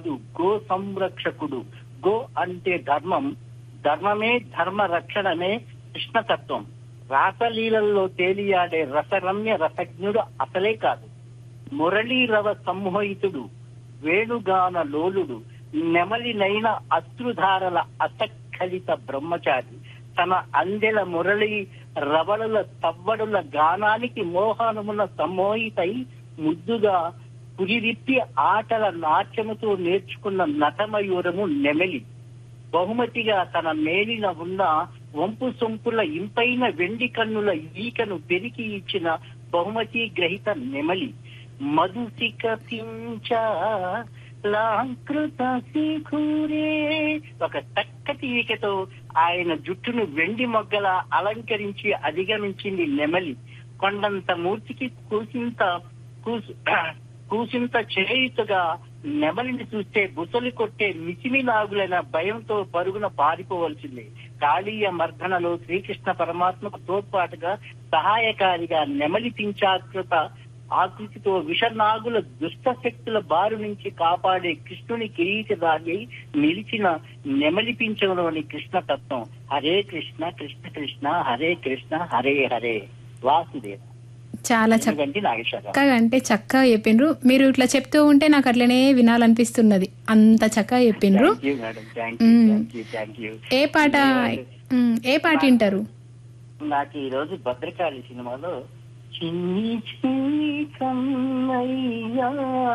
కాదు go సంరక్షకుడు go అంటే ధర్మం ధర్మమే ధర్మ రక్షణమే కృష్ణతత్వం రాసలీలల్లో తేలియాడే రసరమ్య రసజ్ఞుడు అసలే కాదు మురళీరవ సంమోహితుడు వేణుగాన లోలుడు నెమలినైన అశ్రుధారల అసక్కలిత బ్రహ్మచారి తన అందెల మురళి రవళుల తవ్వడుల గానానికి మోహనమున సమ్మోహితై ముద్దుగా పురివిప్పి ఆటల నాట్యముతో నేర్చుకున్న నటమయూరము నెమలి బహుమతిగా తన మేలిన ఉన్న వంపు సొంపుల ఇంపైన వెండి కన్నుల ఈకను పెరికి ఇచ్చిన బహుమతి గ్రహీత నెమలి మధుసిక పించ లాంకృత శిఖురే ఒక చక్కటి ఈకతో ఆయన జుట్టును వెండి మొగ్గల అలంకరించి అధిగమించింది నెమలి కొండంత మూర్తికి కూసింత కూసు కూసింత చేయుతగా నెమలిని చూస్తే బుసలి కొట్టే మిసిమి నాగులైన భయంతో పరుగున పారిపోవలసిందే కాళీయ మర్దనలో శ్రీకృష్ణ పరమాత్మకు తోడ్పాటుగా సహాయకారిగా నెమలి పించాకృత ఆకృతితో విషనాగుల దుష్ట శక్తుల బారు నుంచి కాపాడే కృష్ణుని కిరీటదారి అయి నిలిచిన నెమలి పింఛంలోని కృష్ణ తత్వం హరే కృష్ణ కృష్ణ కృష్ణ హరే కృష్ణ హరే హరే వాసుదేవ చాలా ఎందుకంటే నాగేశ్వరరావు చక్కగా అంటే చక్కగా చెప్పిండ్రు మీరు ఇట్లా చెప్తూ ఉంటే నాకు అట్లనే వినాలనిపిస్తున్నది అంత చక్కగా చెప్పిండ్రు thank you madam thank you hmm. Thank you thank you ఏ పాట ఉమ్, ఏ పాట వింటారు నాకు ఈ రోజు భద్రకాళి సినిమాలో చిన్ని చిన్ని కన్నయ్యా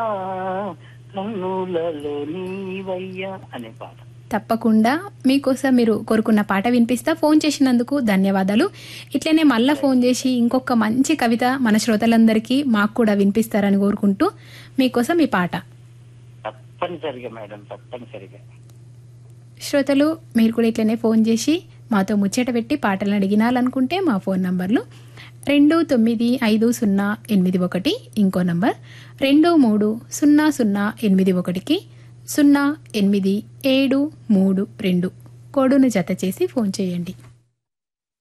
కన్నులలో నీవయ్యా అనే పాట తప్పకుండా మీకోసం మీరు కోరుకున్న పాట వినిపిస్తా ఫోన్ చేసినందుకు ధన్యవాదాలు ఇట్లనే మళ్ళా ఫోన్ చేసి ఇంకొక మంచి కవిత మన శ్రోతలందరికీ మాకు కూడా వినిపిస్తారని కోరుకుంటూ మీకోసం ఈ పాట తప్పనిసరిగా మేడం తప్పనిసరిగా శ్రోతలు మీరు కూడా ఇట్లనే ఫోన్ చేసి మాతో ముచ్చట పెట్టి పాటలను అడిగినాలనుకుంటే మా ఫోన్ నంబర్లు రెండు తొమ్మిది ఐదు సున్నా ఎనిమిది ఒకటి ఇంకో నంబర్ రెండు మూడు సున్నా సున్నా ఎనిమిది ఒకటికి సున్నా ఎనిమిది ఏడు మూడు రెండు కోడును జత చేసి ఫోన్ చేయండి